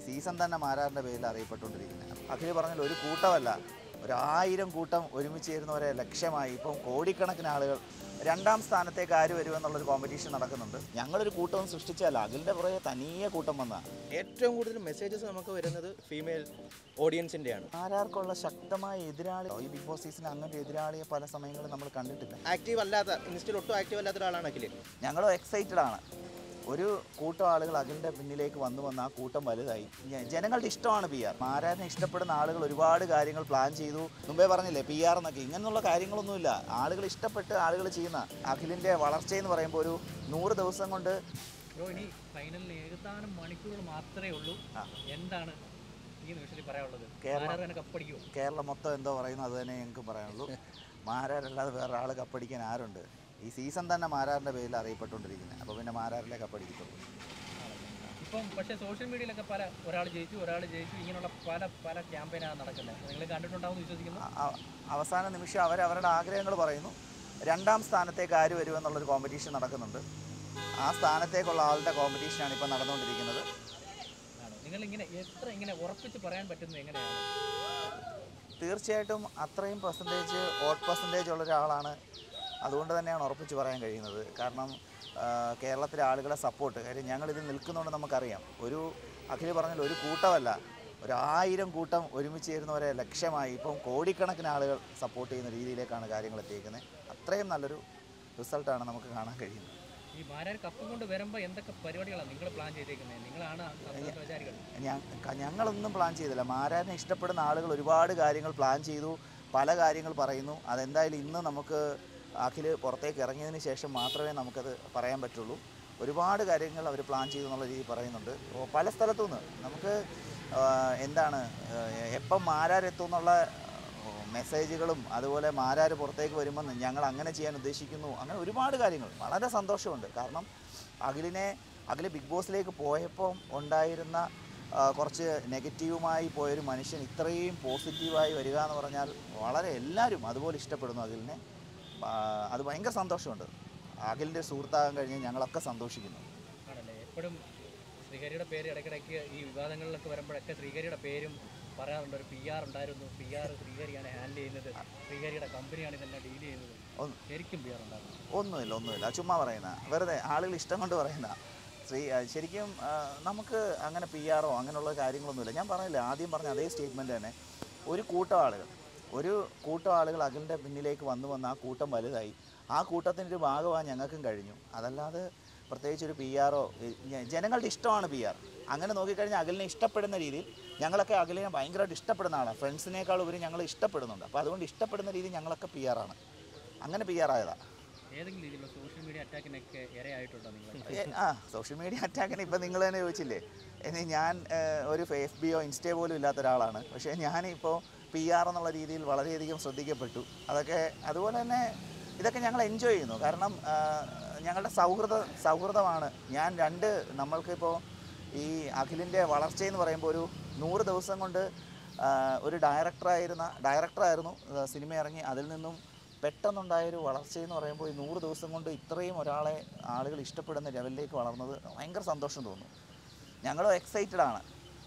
Season തന്നെ മാരാറിൻ്റെ പേരിൽ അറിയപ്പെട്ടുകൊണ്ടിരിക്കുന്നത് അഖിൽ പറഞ്ഞാൽ ഒരു കൂട്ടമല്ല ഒരായിരം കൂട്ടം ഒരുമിച്ച് ചേരുന്നവരെ ലക്ഷ്യമായി ഇപ്പം കോടിക്കണക്കിന് ആളുകൾ രണ്ടാം സ്ഥാനത്തേക്ക് ആര് വരുമെന്നുള്ളൊരു കോമ്പറ്റീഷൻ നടക്കുന്നുണ്ട് ഞങ്ങളൊരു കൂട്ടം സൃഷ്ടിച്ചല്ല അഖിലിൻ്റെ പുറകെ തനിയെ കൂട്ടം വന്നതാണ് ഏറ്റവും കൂടുതൽ മെസ്സേജസ് നമുക്ക് വരുന്നത് ഫീമെയിൽ ഓഡിയൻസിൻ്റെയാണ് ആരാർക്കുള്ള ശക്തമായ എതിരാളി ഈ ബിഗ് ബോസ് സീസണിൽ അങ്ങനെ ഒരു എതിരാളിയെ പല സമയങ്ങളിൽ നമ്മൾ കണ്ടിട്ടില്ല ആക്റ്റീവ് അല്ലാത്ത ഇൻസ്റ്റയിൽ ഒട്ടും ആക്റ്റീവ് അല്ലാത്ത ഒരാളാണ് അഖിൽ ഞങ്ങളും എക്സൈറ്റഡ് ആണ് ഒരു കൂട്ടം ആളുകൾ അഖിലിൻ്റെ പിന്നിലേക്ക് വന്നു വന്ന് ആ കൂട്ടം വലുതായി ജ- ജനങ്ങളുടെ ഇഷ്ടമാണ് പി ആർ മാരാനെ ഇഷ്ടപ്പെടുന്ന ആളുകൾ ഒരുപാട് കാര്യങ്ങൾ പ്ലാൻ ചെയ്തു മുമ്പേ പറഞ്ഞില്ലേ പി ആർ എന്നൊക്കെ ഇങ്ങനെയുള്ള കാര്യങ്ങളൊന്നുമില്ല ആളുകൾ ഇഷ്ടപ്പെട്ട് ആളുകൾ ചെയ്യുന്ന അഖിലിൻ്റെ വളർച്ചയെന്ന് പറയുമ്പോൾ ഒരു നൂറ് ദിവസം കൊണ്ട് ബ്രോ ഇനി ഫൈനലിൽ ഏകദാനം മണിക്കൂറുകൾ മാത്രമേ ഉള്ളൂ ആ. എന്താണ് ഈ നിമിഷത്തിൽ പറയാനുള്ളത് കേരളം- ആരാധന തന്നെ കപ്പടിക്കുമോ കേരളം മൊത്തം എന്തോ പറയുന്നു അത് തന്നെ ഞങ്ങൾക്ക് പറയാനുള്ളൂ മാരാരല്ലാതെ വേറെ ആൾ കപ്പടിക്കാൻ ആരുണ്ട് ഈ സീസൺ തന്നെ മാരാറിൻ്റെ പേരിൽ അറിയപ്പെട്ടുകൊണ്ടിരിക്കുന്നത് അപ്പോൾ പിന്നെ മാരാറിലെ കപ്പടിക്കത്തുള്ളൂ ഇപ്പം പക്ഷേ സോഷ്യൽ മീഡിയയിലൊക്കെ പല ഒരാൾ ജയിച്ചു ഒരാൾ ജയിച്ചു ഇങ്ങനെയുള്ള പല പല ക്യാമ്പയിനാണ് നടക്കുന്നത് നിങ്ങൾ കണ്ടിട്ടുണ്ടാവും എന്ന് വിശ്വസിക്കുന്നു അ- അ- അവസാന നിമിഷം അവർ അവരുടെ ആഗ്രഹങ്ങൾ പറയുന്നു രണ്ടാം സ്ഥാനത്തേക്ക് ആര് വരുമെന്നുള്ളൊരു കോമ്പറ്റീഷൻ നടക്കുന്നുണ്ട് ആ സ്ഥാനത്തേക്കുള്ള ആളുടെ കോമ്പറ്റീഷനാണ് ഇപ്പോൾ നടന്നുകൊണ്ടിരിക്കുന്നത് ആണ് നിങ്ങൾ ഇങ്ങനെ എത്ര ഇങ്ങനെ ഉറപ്പിച്ച് പറയാൻ പറ്റുന്നത് എങ്ങനെയാണ് തീർച്ചയായിട്ടും അത്രയും പെർസെൻറ്റേജ് വോട്ട് പെർസെൻറ്റേജ് ഉള്ള ഒരാളാണ് അതുകൊണ്ട് തന്നെയാണ് ഉറപ്പിച്ച് പറയാൻ കഴിയുന്നത് കാരണം ആ, കേരളത്തിലെ ആളുകളെ സപ്പോർട്ട് കാര്യം ഞങ്ങളിത് നിൽക്കുന്നതുകൊണ്ട് നമുക്കറിയാം ഒരു അഖിൽ പറഞ്ഞാൽ ഒരു കൂട്ടമല്ല ഒരായിരം കൂട്ടം ഒരുമിച്ച് ചേരുന്നവരെ ലക്ഷ്യമായി ഇപ്പം കോടിക്കണക്കിന് ആളുകൾ സപ്പോർട്ട് ചെയ്യുന്ന രീതിയിലേക്കാണ് കാര്യങ്ങൾ എത്തിയിരിക്കുന്നത് അത്രയും നല്ലൊരു റിസൾട്ടാണ് നമുക്ക് കാണാൻ കഴിയുന്നത് ഈ മാരാർ കപ്പ് കൊണ്ട് വരുമ്പോൾ എന്തൊക്കെ പരിപാടികളാണ് നിങ്ങൾ പ്ലാൻ ചെയ്തേക്കുന്നത് നിങ്ങളാണ് വിചാരികൾ ഞ- ഞങ്ങളൊന്നും പ്ലാൻ ചെയ്തില്ല മാരാനെ ഇഷ്ടപ്പെടുന്ന ആളുകൾ ഒരുപാട് കാര്യങ്ങൾ പ്ലാൻ ചെയ്തു പല കാര്യങ്ങൾ പറയുന്നു അതെന്തായാലും ഇന്ന് നമുക്ക് അഖിൽ പുറത്തേക്ക് ഇറങ്ങിയതിന് ശേഷം മാത്രമേ നമുക്കത് പറയാൻ പറ്റുള്ളൂ ഒരുപാട് കാര്യങ്ങൾ അവർ പ്ലാൻ ചെയ്തു എന്നുള്ള രീതി പറയുന്നുണ്ട് ഓ, പല സ്ഥലത്തു നിന്ന് നമുക്ക് ആ, എന്താണ് ആ, എപ്പം മാരാരെത്തും എന്നുള്ള മെസ്സേജുകളും അതുപോലെ മാരാര് പുറത്തേക്ക് വരുമ്പോൾ ഞങ്ങൾ അങ്ങനെ ചെയ്യാൻ ഉദ്ദേശിക്കുന്നു അങ്ങനെ ഒരുപാട് കാര്യങ്ങൾ വളരെ സന്തോഷമുണ്ട് കാരണം അഖിലിനെ അഖിൽ ബിഗ് ബോസിലേക്ക് പോയപ്പോൾ ഉണ്ടായിരുന്ന ആ, കുറച്ച് നെഗറ്റീവുമായി പോയൊരു മനുഷ്യൻ ഇത്രയും പോസിറ്റീവായി വരിക എന്ന് പറഞ്ഞാൽ വളരെ എല്ലാവരും അതുപോലെ ഇഷ്ടപ്പെടുന്നു അഖിലിനെ ആ, അത് ഭയങ്കര സന്തോഷമുണ്ട് അഖിലിൻ്റെ സുഹൃത്താകാൻ കഴിഞ്ഞ് ഞങ്ങളൊക്കെ സന്തോഷിക്കുന്നു ആണല്ലേ എപ്പോഴും ശ്രീഹരിയുടെ പേര് ഇടയ്ക്കിടയ്ക്ക് ഈ വിവാദങ്ങളിലൊക്കെ വരുമ്പോഴൊക്കെ ശ്രീഹരിയുടെ പേരും പറയാറുണ്ട് ഒരു പി ആർ ഉണ്ടായിരുന്നു പി ആർ ശ്രീഹരിയാണ് ഹാൻഡിൽ ചെയ്യുന്നത് ശ്രീഹരിയുടെ കമ്പനിയാണ് ഇതെല്ലാം ഡീൽ ചെയ്യുന്നത് ഒന്ന് ശരിക്കും പി ആർ ഉണ്ടായിരുന്നു ഒന്നുമില്ല ഒന്നുമില്ല അത് ചുമ്മാ പറയുന്ന വെറുതെ ആളുകൾ ഇഷ്ടം കൊണ്ട് പറയുന്ന ശ്രീ ആ, ശരിക്കും ആ, നമുക്ക് അങ്ങനെ പി ആറോ അങ്ങനെയുള്ള കാര്യങ്ങളൊന്നുമില്ല ഞാൻ പറഞ്ഞില്ല ആദ്യം പറഞ്ഞ അതേ സ്റ്റേറ്റ്മെൻറ്റ് തന്നെ ഒരു കൂട്ടം ആളുകൾ ഒരു കൂട്ടം ആളുകൾ അഖിലിൻ്റെ പിന്നിലേക്ക് വന്നു വന്ന് ആ കൂട്ടം വലുതായി ആ കൂട്ടത്തിൻ്റെ ഒരു ഭാഗമാണ് ഞങ്ങൾക്കും കഴിഞ്ഞു അതല്ലാതെ പ്രത്യേകിച്ച് ഒരു പി ആറോ ജനങ്ങളുടെ ഇഷ്ടമാണ് പി ആർ അങ്ങനെ നോക്കിക്കഴിഞ്ഞാൽ അഖിലിനെ ഇഷ്ടപ്പെടുന്ന രീതിയിൽ ഞങ്ങളൊക്കെ അഖിലിനെ ഭയങ്കരമായിട്ട് ഇഷ്ടപ്പെടുന്ന ആളാണ് ഫ്രണ്ട്സിനേക്കാൾ ഉപരി ഞങ്ങൾ ഇഷ്ടപ്പെടുന്നുണ്ട് അപ്പോൾ അതുകൊണ്ട് ഇഷ്ടപ്പെടുന്ന രീതിയിൽ ഞങ്ങളൊക്കെ പി ആറാണ് അങ്ങനെ പി ആർ ആയതാണ് ഏതെങ്കിലും രീതിയിലുള്ള സോഷ്യൽ മീഡിയ അറ്റാക്കിനൊക്കെ ഇരയായിട്ടുണ്ടോ നിങ്ങൾ ഏ, ആ സോഷ്യൽ മീഡിയ അറ്റാക്കിന് ഇപ്പം നിങ്ങൾ തന്നെ ചോദിച്ചില്ലേ ഇനി ഞാൻ ഏ, ഒരു എഫ് ബിയോ ഇൻസ്റ്റയോ പോലും ഇല്ലാത്ത ഒരാളാണ് പക്ഷേ ഞാനിപ്പോൾ പി ആർ എന്നുള്ള രീതിയിൽ വളരെയധികം ശ്രദ്ധിക്കപ്പെട്ടു അതൊക്കെ അതുപോലെ തന്നെ ഇതൊക്കെ ഞങ്ങൾ എൻജോയ് ചെയ്യുന്നു കാരണം ആ, ഞങ്ങളുടെ സൗഹൃദ സൗഹൃദമാണ് ഞാൻ രണ്ട് നമ്മൾക്കിപ്പോൾ ഈ അഖിലിൻ്റെ വളർച്ചയെന്ന് പറയുമ്പോൾ ഒരു നൂറ് ദിവസം കൊണ്ട് ആ, ഒരു ഡയറക്ടറായിരുന്ന ഡയറക്ടറായിരുന്നു ആ, സിനിമ ഇറങ്ങി അതിൽ നിന്നും പെട്ടെന്നുണ്ടായൊരു വളർച്ചയെന്ന് പറയുമ്പോൾ ഈ നൂറ് ദിവസം കൊണ്ട് ഇത്രയും ഒരാളെ ആളുകൾ ഇഷ്ടപ്പെടുന്ന ലെവലിലേക്ക് വളർന്നത് ഭയങ്കര സന്തോഷം തോന്നുന്നു ഞങ്ങളും എക്സൈറ്റഡ് ആണ്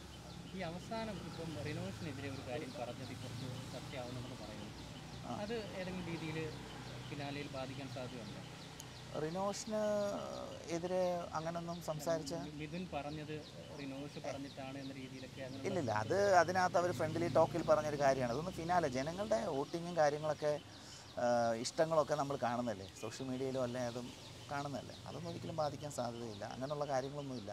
ഈ അവസാനം ഇപ്പം റിനോവേഷനെതിരെ ഒരു കാര്യം പറഞ്ഞത് കുറച്ച് ചർച്ചയാവുമെന്ന് പറയുന്നു അത് ഏതെങ്കിലും രീതിയിൽ ഫിനാലയിൽ ബാധിക്കാൻ സാധ്യതയുണ്ട് റിനോഷിന് എതിരെ അങ്ങനൊന്നും സംസാരിച്ച മിഥുൻ പറഞ്ഞത് റിനോഷ് പറഞ്ഞിട്ടാണ് എന്ന രീതിയിലൊക്കെ അങ്ങനെ ഇല്ലില്ല അത് അതിനകത്ത് അവർ ഫ്രണ്ട്ലി ടോക്കിൽ പറഞ്ഞൊരു കാര്യമാണ് അതൊന്നും ഫിനാലെ ജനങ്ങളുടെ വോട്ടിങ്ങും കാര്യങ്ങളൊക്കെ ആ, ഇഷ്ടങ്ങളൊക്കെ നമ്മൾ കാണുന്നല്ലേ സോഷ്യൽ മീഡിയയിലും അല്ലേ അതും കാണുന്നല്ലേ അതൊന്നും ഒരിക്കലും ബാധിക്കാൻ സാധ്യതയില്ല അങ്ങനെയുള്ള കാര്യങ്ങളൊന്നുമില്ല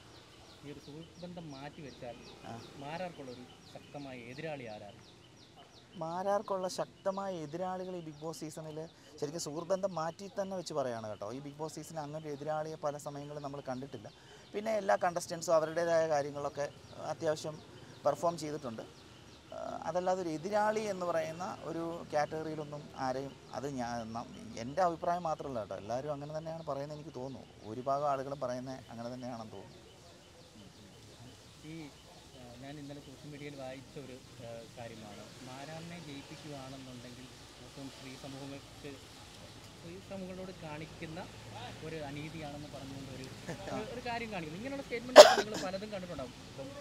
ഈ ഒരു സുഹൃത്ത് ബന്ധം മാറ്റി വെച്ചാൽ ആ. മാരാർക്കുള്ളൊരു ശക്തമായ എതിരാളി ആരാണ് മാരാർക്കുള്ള ശക്തമായ എതിരാളികൾ ഈ ബിഗ് ബോസ് സീസണിൽ ശരിക്കും സുഹൃത്ബന്ധം മാറ്റി തന്നെ വെച്ച് പറയാണ് കേട്ടോ ഈ ബിഗ് ബോസ് സീസണിൽ അങ്ങനെ ഒരു എതിരാളിയെ പല സമയങ്ങളിൽ നമ്മൾ കണ്ടിട്ടില്ല പിന്നെ എല്ലാ കണ്ടസ്റ്റൻസും അവരുടേതായ കാര്യങ്ങളൊക്കെ അത്യാവശ്യം പെർഫോം ചെയ്തിട്ടുണ്ട് ആ, അതല്ലാതെ ഒരു എതിരാളി എന്ന് പറയുന്ന ഒരു കാറ്റഗറിയിലൊന്നും ആരെയും അത് ഞാൻ നം- എൻ്റെ അഭിപ്രായം മാത്രമല്ല കേട്ടോ എല്ലാവരും അങ്ങനെ തന്നെയാണ് പറയുന്നത് എനിക്ക് തോന്നുന്നു ഭൂരിഭാഗം ആളുകളും പറയുന്നത് അങ്ങനെ തന്നെയാണെന്ന് തോന്നുന്നു ഈ ആ, ഞാൻ ഇന്നലെ സോഷ്യൽ മീഡിയയിൽ വായിച്ച ഒരു ആ, കാര്യമാണ് മാരാറിനെ ജയിപ്പിക്കുകയാണെന്നുണ്ടെങ്കിൽ ഏറ്റവും സ്ത്രീ സമൂഹങ്ങൾക്ക് സ്ത്രീ സമൂഹങ്ങളോട് കാണിക്കുന്ന ഒരു അനീതിയാണെന്ന് പറഞ്ഞുകൊണ്ട് ഒരു ഒരു- ഒരു കാര്യം കാണിക്കുന്നു ഇങ്ങനെയുള്ള സ്റ്റേറ്റ്മെൻറ്റ് നിങ്ങൾ പലതും കണ്ടിട്ടുണ്ടാവും ഇപ്പം ഒരെണ്ണം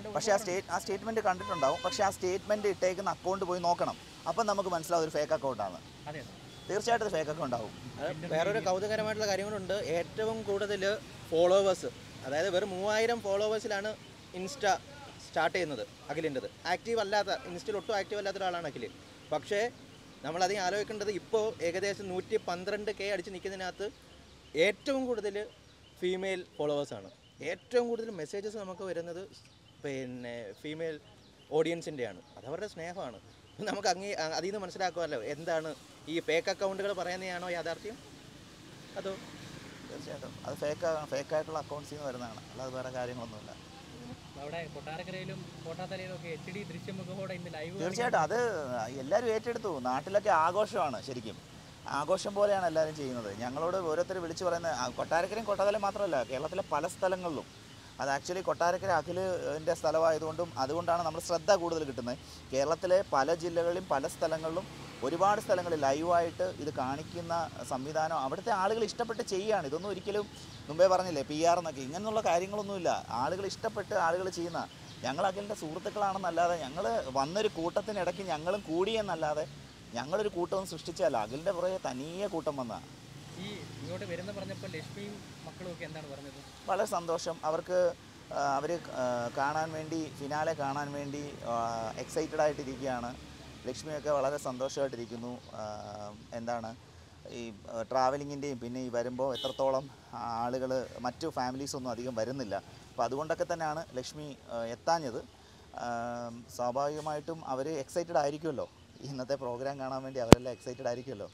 അതിൻ്റെ പക്ഷേ ആ സ്റ്റേറ്റ് ആ സ്റ്റേറ്റ്മെൻറ്റ് കണ്ടിട്ടുണ്ടാവും പക്ഷേ ആ സ്റ്റേറ്റ്മെൻറ്റ് ഇട്ടേക്കുന്ന അക്കൗണ്ട് പോയി നോക്കണം അപ്പം നമുക്ക് മനസ്സിലാവും ഒരു ഫേക്ക് അക്കൗണ്ടാണ് അതെ അതെ തീർച്ചയായിട്ടും ഒരു ഫേക്ക് അക്കൗണ്ട് ആവും അത് വേറൊരു കൗതുകരമായിട്ടുള്ള കാര്യങ്ങളുണ്ട് ഏറ്റവും കൂടുതൽ ഫോളോവേഴ്സ് അതായത് വെറും മൂവായിരം ഫോളോവേഴ്സിലാണ് ഇൻസ്റ്റ സ്റ്റാർട്ട് ചെയ്യുന്നത് അഖിലിൻ്റെത് ആക്റ്റീവ് അല്ലാത്ത ഇൻസ്റ്റയിൽ ഒട്ടും ആക്റ്റീവ് അല്ലാത്ത ഒരാളാണ് അഖിൽ പക്ഷേ നമ്മളധികം ആലോചിക്കേണ്ടത് ഇപ്പോൾ ഏകദേശം നൂറ്റി പന്ത്രണ്ട് കെ അടിച്ച് നിൽക്കുന്നതിനകത്ത് ഏറ്റവും കൂടുതൽ ഫീമെയിൽ ഫോളോവേഴ്സാണ് ഏറ്റവും കൂടുതൽ മെസ്സേജസ് നമുക്ക് വരുന്നത് പിന്നെ ഫീമെയിൽ ഓഡിയൻസിൻ്റെയാണ് അതവരുടെ സ്നേഹമാണ് അപ്പം നമുക്ക് അങ്ങേ അതിൽ നിന്ന് മനസ്സിലാക്കുമല്ലോ എന്താണ് ഈ ഫേക്ക് അക്കൗണ്ടുകൾ പറയുന്നതാണോ യാഥാർത്ഥ്യം അതോ തീർച്ചയായിട്ടും അത് ഫേക്ക് ഫേക്കായിട്ടുള്ള അക്കൗണ്ട്സിൽ നിന്ന് വരുന്നതാണ് അല്ലാതെ വേറെ കാര്യങ്ങളൊന്നുമില്ല അവിടെ കൊട്ടാരക്കരയിലും കോട്ടാത്തലയിലും ഒക്കെ എച്ച് ഡി ദൃശ്യമുഖോടെ ഇന്ന് ലൈവ് തീർച്ചയായിട്ടും അത് എല്ലാവരും ഏറ്റെടുത്തു നാട്ടിലൊക്കെ ആഘോഷമാണ് ശരിക്കും ആഘോഷം പോലെയാണ് എല്ലാവരും ചെയ്യുന്നത് ഞങ്ങളോട് ഓരോരുത്തർ വിളിച്ചു പറയുന്നത് ആ, കൊട്ടാരക്കരയും കൊട്ടാതലയും മാത്രമല്ല കേരളത്തിലെ പല സ്ഥലങ്ങളിലും അത് ആക്ച്വലി കൊട്ടാരക്കര അഖിലിൻ്റെ സ്ഥലമായതുകൊണ്ടും അതുകൊണ്ടാണ് നമ്മൾ ശ്രദ്ധ കൂടുതൽ കിട്ടുന്നത് കേരളത്തിലെ പല ജില്ലകളിലും പല സ്ഥലങ്ങളിലും ഒരുപാട് സ്ഥലങ്ങളിൽ ലൈവായിട്ട് ഇത് കാണിക്കുന്ന സംവിധാനം അവിടുത്തെ ആളുകൾ ഇഷ്ടപ്പെട്ട് ചെയ്യുകയാണ് ഇതൊന്നും ഒരിക്കലും മുമ്പേ പറഞ്ഞില്ലേ പി ആർ എന്നൊക്കെ ഇങ്ങനെയുള്ള കാര്യങ്ങളൊന്നുമില്ല ആളുകൾ ഇഷ്ടപ്പെട്ട് ആളുകൾ ചെയ്യുന്ന ഞങ്ങൾ അഖിലിൻ്റെ സുഹൃത്തുക്കളാണെന്നല്ലാതെ ഞങ്ങൾ വന്നൊരു കൂട്ടത്തിനിടയ്ക്ക് ഞങ്ങളും കൂടിയെന്നല്ലാതെ ഞങ്ങളൊരു കൂട്ടം സൃഷ്ടിച്ചല്ല അഖിലിൻ്റെ പുറകെ തനിയെ കൂട്ടം വന്നതാണ് ഈ ഇങ്ങോട്ട് വരുന്ന പറഞ്ഞപ്പോൾ ലക്ഷ്മിയും മക്കളും ഒക്കെ എന്താണ് പറഞ്ഞത് വളരെ സന്തോഷം അവർക്ക് അവർ കാണാൻ വേണ്ടി ഫിനാലെ കാണാൻ വേണ്ടി എക്സൈറ്റഡ് ആയിട്ടിരിക്കുകയാണ് ലക്ഷ്മിയൊക്കെ വളരെ സന്തോഷമായിട്ടിരിക്കുന്നു ആ, എന്താണ് ഈ ട്രാവലിങ്ങിൻ്റെയും പിന്നെ ഈ വരുമ്പോൾ എത്രത്തോളം ആളുകൾ മറ്റു ഫാമിലീസ് ഒന്നും അധികം വരുന്നില്ല അപ്പോൾ അതുകൊണ്ടൊക്കെ തന്നെയാണ് ലക്ഷ്മി ആ, എത്താഞ്ഞത് ആ, സ്വാഭാവികമായിട്ടും അവർ എക്സൈറ്റഡ് ആയിരിക്കുമല്ലോ ഇന്നത്തെ പ്രോഗ്രാം കാണാൻ വേണ്ടി അവരെല്ലാം എക്സൈറ്റഡ് ആയിരിക്കുമല്ലോ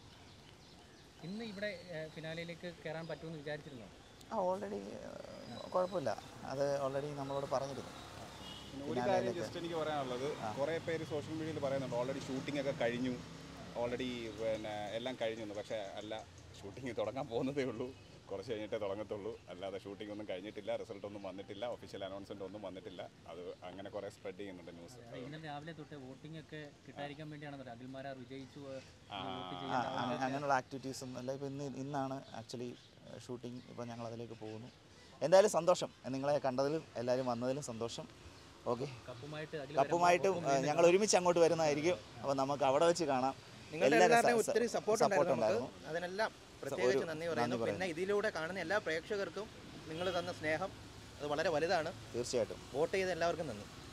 ഇന്ന് ഇവിടെ ഏഹ്, ഫിനാലയിലേക്ക് കയറാൻ പറ്റുമെന്ന് വിചാരിച്ചിരുന്നോ ആ ഓൾറെഡി കുഴപ്പമില്ല അത് ഓൾറെഡി നമ്മളോട് പറഞ്ഞിരുന്നു പിന്നെ ഒരു കാര്യം ജസ്റ്റ് എനിക്ക് പറയാനുള്ളത് കുറേ പേര് സോഷ്യൽ മീഡിയയിൽ പറയുന്നുണ്ട് ഓൾറെഡി ഷൂട്ടിംഗ് ഒക്കെ കഴിഞ്ഞു ഓൾറെഡി പിന്നെ എല്ലാം കഴിഞ്ഞു എന്ന്. പക്ഷേ അല്ല ഷൂട്ടിംഗ് തുടങ്ങാൻ പോകുന്നതേ ഉള്ളൂ കുറച്ച് കഴിഞ്ഞിട്ടേ തുടങ്ങത്തുള്ളൂ അല്ലാതെ ഷൂട്ടിംഗ് ഒന്നും കഴിഞ്ഞിട്ടില്ല റിസൾട്ട് ഒന്നും വന്നിട്ടില്ല ഒഫീഷ്യൽ അനൗൺസ്മെന്റ് ഒന്നും വന്നിട്ടില്ല അത് അങ്ങനെ കുറേ സ്പ്രെഡ് ചെയ്യുന്നുണ്ട് ന്യൂസ് ഇന്നലെ രാവിലെ തൊട്ട് വോട്ടിംഗ് ഒക്കെ കിട്ടാതിരിക്കാൻ വേണ്ടിയാണ് അഖിൽമാരാർ വിജയിച്ചു ഏഹ്, ആ, വോട്ട് ആ, ചെയ്യേണ്ട അങ്ങ- അങ്ങനെയുള്ള ആക്ടിവിറ്റീസും അല്ല ഇപ്പോൾ ഇന്ന് ഇന്നാണ് ആക്ച്വലി ഷൂട്ടിംഗ് ഇപ്പോൾ ഞങ്ങൾ അതിലേക്ക് പോകുന്നു എന്തായാലും സന്തോഷം നിങ്ങളെ കണ്ടതിലും എല്ലാവരും വന്നതിലും സന്തോഷം ഓക്കെ കപ്പുമായിട്ട് അഖിൽ കപ്പുമായിട്ടും ഞങ്ങൾ ഒരുമിച്ച് അങ്ങോട്ട് വരുന്നതായിരിക്കും അപ്പോൾ നമുക്ക് അവിടെ വെച്ച് കാണാം നിങ്ങളുടെ എല്ലാവരും എല്ലാവരുടെയും സ- ഒത്തിരി സപ്പോർട്ട് support ഉണ്ടായിരുന്നു നമുക്ക് അതിനെല്ലാം പ്രത്യേകിച്ച് നന്ദി പറയുന്നു നന്ദി പിന്നെ ഇതിലൂടെ കാണുന്ന എല്ലാ പ്രേക്ഷകർക്കും നിങ്ങൾ തന്ന സ്നേഹം അത് വളരെ വലുതാണ് തീർച്ചയായിട്ടും വോട്ട് ചെയ്ത എല്ലാവർക്കും നന്ദി